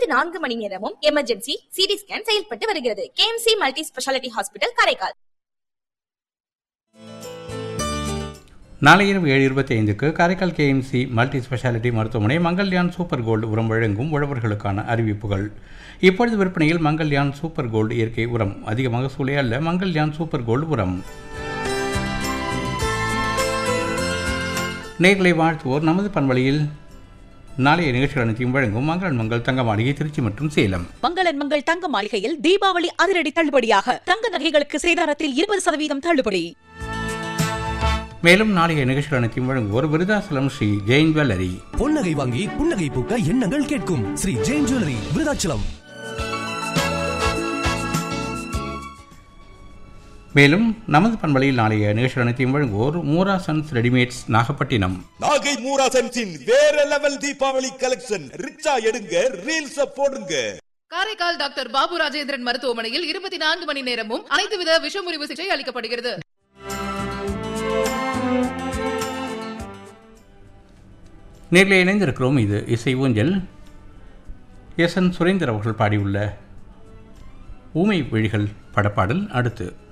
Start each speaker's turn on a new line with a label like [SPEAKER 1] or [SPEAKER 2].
[SPEAKER 1] இருபத்தி நான்கு மணி நேரமும் எமர்ஜென்சி சிடி ஸ்கேன் செயல்பட்டு வருகிறது KMC multi speciality hospital Karaikal
[SPEAKER 2] நாளை இரவு ஏழு இருபத்தி ஐந்துக்கு காரைக்கால் கேஎம்சி மல்டி ஸ்பெஷாலிட்டி மருத்துவமனை மங்கள்யான் சூப்பர் கோல்டு உரம் வழங்கும் உழவர்களுக்கான அறிவிப்புகள் இப்பொழுது விற்பனையில் மங்கள்யான் சூப்பர் கோல்டு இயற்கை உரம் அதிக மகசூலே அல்ல மங்கள்யான் சூப்பர் கோல்டு உரம் நேர்களை வாழ்த்துவோர் நமது பண்பலையில் நாளைய நிகழ்ச்சிகள் அனைத்தையும் வழங்கும் மங்களன் மங்கள் தங்க மாளிகை திருச்சி மற்றும் சேலம்
[SPEAKER 3] மங்களன் மங்கள் தங்க மாளிகையில் தீபாவளி அதிரடி தள்ளுபடியாக தங்க நகைகளுக்கு சேதாரத்தில் இருபது சதவீதம் தள்ளுபடி
[SPEAKER 2] மேலும் நாளைய நிகழ்ச்சிகள் அனைத்தையும் வழங்குவோர் விருதாசலம் ஸ்ரீ ஜெயின் ஜுவல்லரி
[SPEAKER 4] பொன்னகை வாங்கி புன்னகை பூக்க எண்ணங்கள் கேட்கும் ஸ்ரீ ஜெயின் ஜுவல்லரி விருதாச்சலம்
[SPEAKER 2] மேலும் நமது பண்பலையில் நாளைய நிகழ்ச்சிகள் அனைத்தையும் வழங்குவோர் மூரா சன்ஸ் ரெடிமேட்ஸ் நாகப்பட்டினம்
[SPEAKER 5] நாகை மூராசன்ஸின் வேற லெவல் தீபாவளி கலெக்ஷன் ரிச்சா எடுங்க ரீல்ஸ் போடுங்க
[SPEAKER 6] காரைக்கால் டாக்டர் பாபு ராஜேந்திரன் மருத்துவமனையில் இருபத்தி நான்கு மணி நேரமும் அனைத்து வித விஷமுறிவு சிகிச்சை அளிக்கப்படுகிறது
[SPEAKER 2] நேரில் இணைந்திருக்கிறோம் இது இசை ஊஞ்சல் எஸ் என் சுரேந்தர் அவர்கள் பாடியுள்ள ஊமை விழிகள் படப்பாடல் அடுத்து